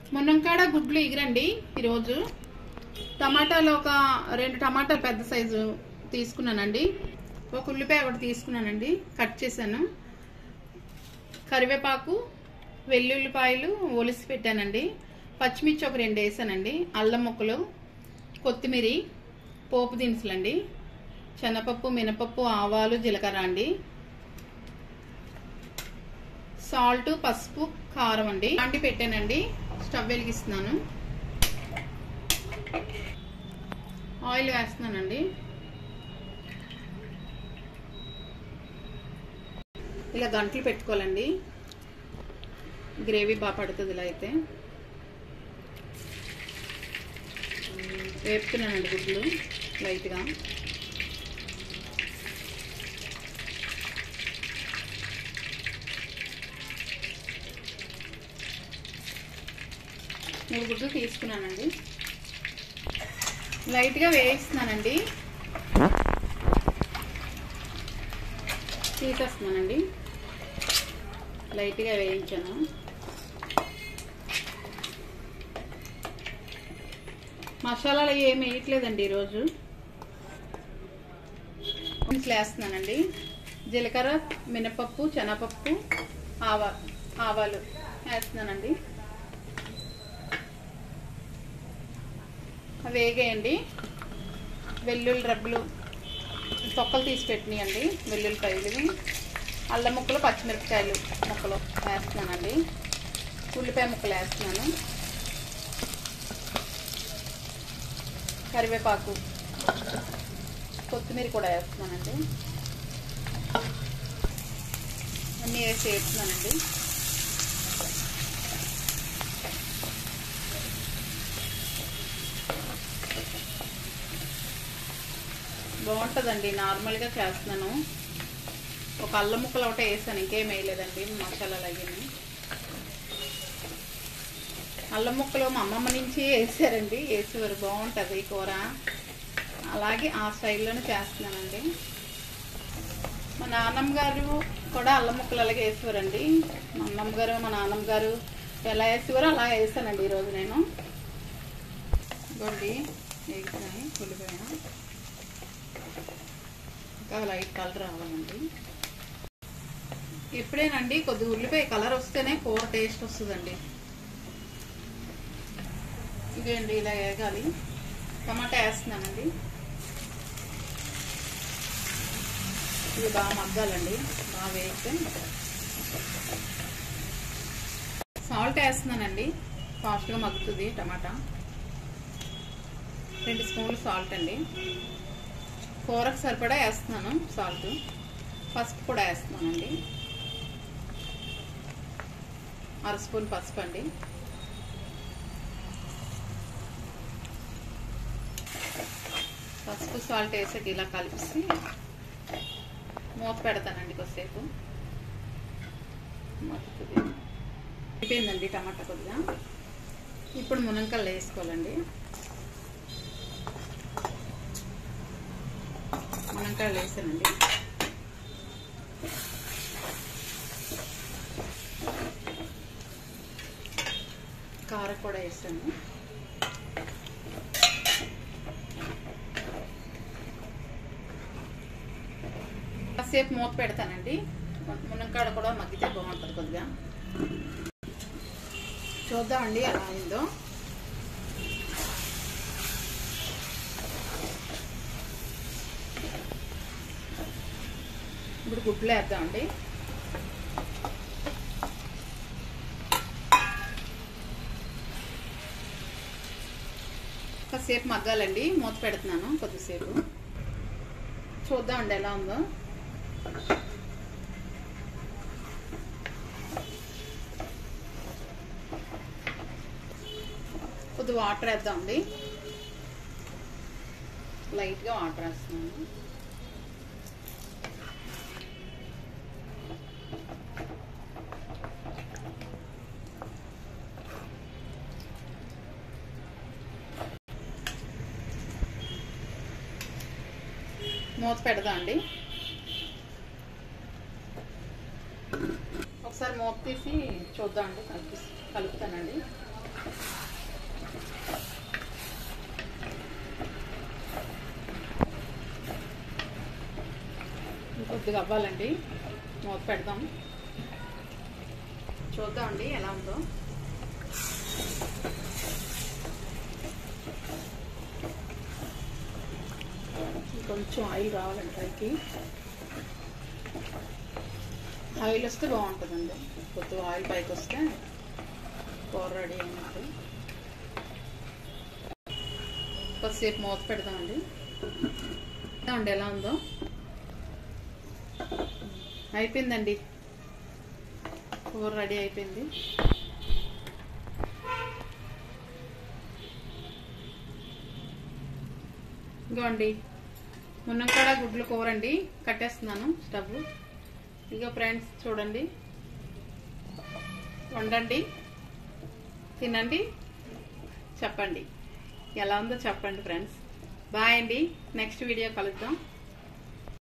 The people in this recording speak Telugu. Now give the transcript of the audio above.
మునంకాడ గుడ్లు ఎగిరండి ఈరోజు టమాటాలు ఒక రెండు టమాటాలు పెద్ద సైజు తీసుకున్నానండి ఒక ఉల్లిపాయ ఒకటి తీసుకున్నానండి కట్ చేశాను కరివేపాకు వెల్లుల్లిపాయలు ఒలిసి పెట్టానండి పచ్చిమిర్చి ఒక రెండు వేసానండి అల్లం ముక్కలు కొత్తిమీర పోపు దినుసులండి శనగపప్పు మినపప్పు ఆవాలు జీలకర్ర అండి సాల్ట్ పసుపు కారం అండి అండి పెట్టానండి స్టవ్ వెలిగిస్తున్నాను ఆయిల్ వేస్తున్నానండి ఇలా గంటలు పెట్టుకోవాలండి గ్రేవీ బాగా పడుతుంది ఇలా అయితే వేపుతున్నానండి గుడ్లు లైట్గా మూడు గుడ్లు తీసుకున్నానండి లైట్గా వేయిస్తున్నానండి తీసేస్తున్నానండి లైట్గా వేయించాను మసాలాలు ఏమి వేయట్లేదండి ఈరోజు వేస్తున్నానండి జీలకర్ర మినపప్పు శనగపప్పు ఆవా ఆవాలు వేస్తున్నానండి అవి వేగేయండి వెల్లుల్లి రబ్బులు తొక్కలు తీసి పెట్టినాయండి వెల్లుల్లిపాయలు అల్లం ముక్కలు పచ్చిమిరపకాయలు ముక్కలు వేస్తున్నానండి ఉల్లిపాయ ముక్కలు వేస్తున్నాను కరివేపాకు కొత్తిమీర కూడా వేస్తున్నానండి అన్నీ వేసి వేస్తున్నానండి బాగుంటుందండి నార్మల్గా చేస్తున్నాను ఒక అల్లం ముక్కలు ఒకటే వేసాను ఇంకేం వేయలేదండి మసాలాలు అయ్యి అల్లం ముక్కలు మా అమ్మమ్మ నుంచి వేసారండి వేసేవారు బాగుంటుంది ఈ కూర అలాగే ఆ స్టైల్లోనే చేస్తున్నానండి మా నాన్నమ్మ గారు కూడా అల్లం ముక్కలు అలాగే వేసేవారండి మా అమ్మమ్మ గారు మా నాన్నమ్మ గారు ఎలా వేసేవారో అలా వేసానండి ఈరోజు నేను ఇదిగోండి వేసాను ఉల్లిపాయ ఇంకా లైట్ కలర్ రావాలండి ఎప్పుడేనండి కొద్ది ఉల్లిపాయ కలర్ వస్తేనే కూర టేస్ట్ వస్తుందండి ఇదేండి ఇలా వేగాలి టమాటా వేస్తున్నానండి ఇది బాగా మగ్గాలండి బాగా వేస్తే సాల్ట్ వేస్తున్నానండి ఫాస్ట్గా మగ్గుతుంది టమాటా రెండు స్పూన్లు సాల్ట్ అండి కూరకు సరిపడా వేస్తున్నాను సాల్ట్ పసుపు కూడా వేస్తున్నానండి అర స్పూన్ పసుపు అండి పసుపు సాల్ట్ వేసాక ఇలా కలిపి మూత పెడతానండి కొద్దిసేపు మగ్గుతుంది అయిపోయిందండి టమాటా కొద్దిగా ఇప్పుడు మునంకలు వేసుకోవాలండి మునంకాయలు వేసానండి కారం కూడా వేసాను కాసేపు మూత పెడతానండి మునంకాడ కూడా మగ్గితే బాగుంటుంది కొద్దిగా చూద్దామండి ఎలా అయిందో ఇప్పుడు గుడ్లు వేద్దామండి కాసేపు మగ్గాలండి మూత పెడుతున్నాను కొద్దిసేపు చూద్దామండి ఎలా ఉందో కొద్ది వాటర్ వేద్దామండి లైట్గా వాటర్ వేస్తున్నాను మూత పెడదాం అండి ఒకసారి మూత తీసి చూద్దామండి కలిపి కలుపుతానండి కొద్దిగా అవ్వాలండి మూత పెడదాం చూద్దామండి ఎలా ఉందో కొంచెం ఆయిల్ రావాలండి పైకి ఆయిల్ వస్తే బాగుంటుందండి కొద్దిగా ఆయిల్ పైకి వస్తే కూర రెడీ అయినట్టు కొద్దిసేపు మూత పెడదామండి చూద్దామండి ఎలా ఉందో అయిపోయిందండి కూర రెడీ అయిపోయింది ఇగోండి మునంకాడ గుడ్లు కూర అండి కట్టేస్తున్నాను స్టవ్ ఇగో ఫ్రెండ్స్ చూడండి వండండి తినండి చెప్పండి ఎలా ఉందో చెప్పండి ఫ్రెండ్స్ బాయ్ అండి నెక్స్ట్ వీడియో కలుద్దాం